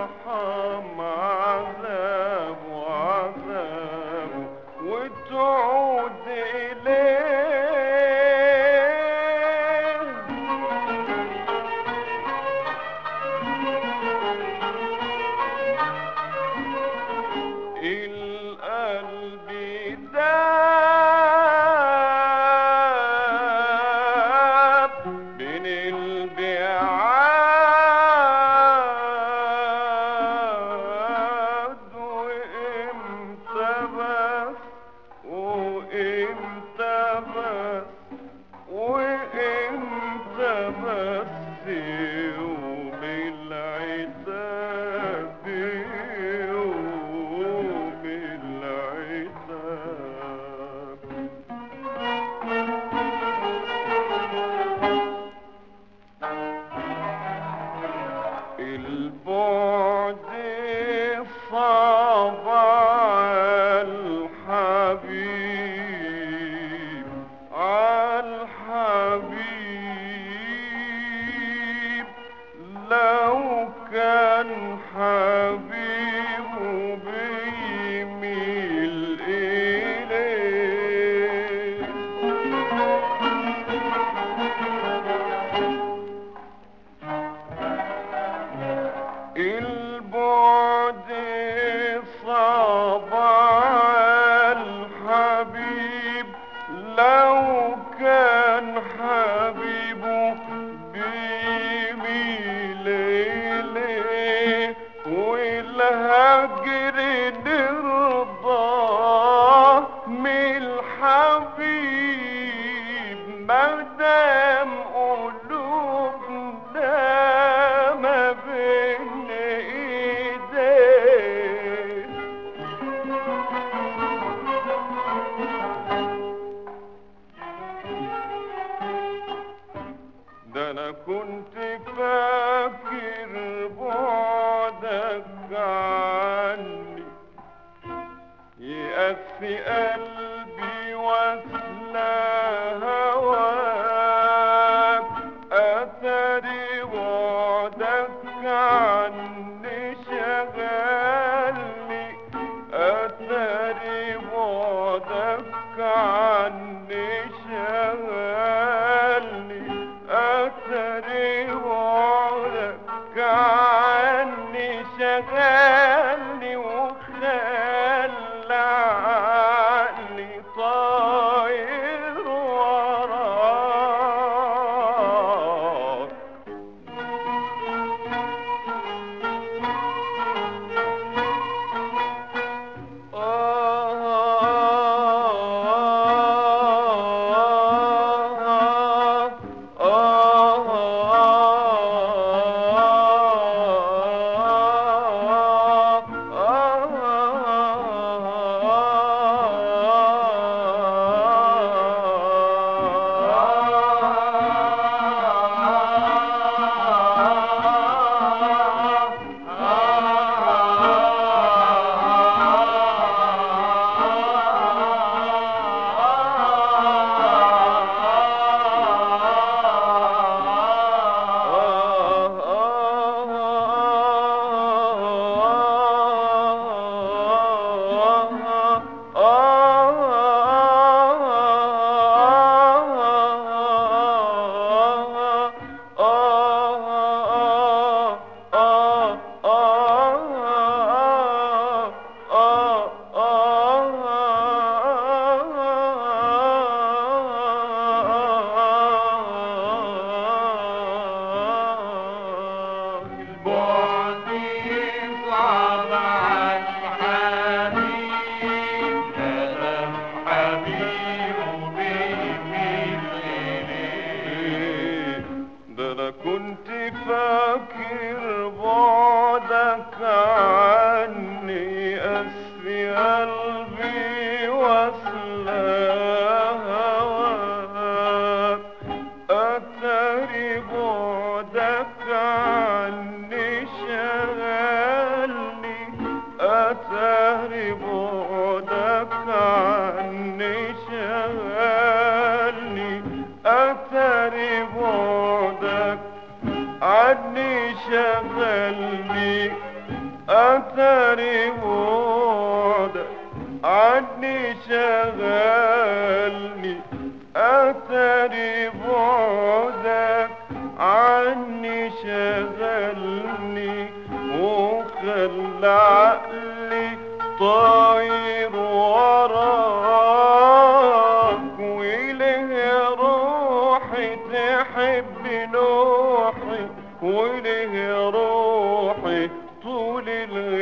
وارحم عذاب وعذاب وتعود إليه القلب داب بين البعاد وامتى بس وامتى بس وامتى بس يوم العتاب يوم العتاب البعد صعب على الحبيب على الحبيب لو كان حبيبه بيميل إليه البعد صعب على الحبيب لو كان حبيبه بيميل إليه والهجر نرضى من الحبيب مادام قلوبنا ما بين ايديه ده انا كنت فاكر بعدك عني يأسي قلبي واسلى هواك أثري بعدك عني شغلني أثري بعدك عني شغلني أثري بعدك عني شغلني وخلى عقلي طاير وراك ده انا كنت فاكر بعدك عني اسفي قلبي واسلى هواك اتاري بعدك عني شغلني اتاري بعدك عني شغلني اتاري بعدك عني شغلني أثري بعدك عني شغلني أثري بعدك عني شغلني وخلى عقلي طاير وراك وإله روحي تحب نوحي وإله روحي طول الغ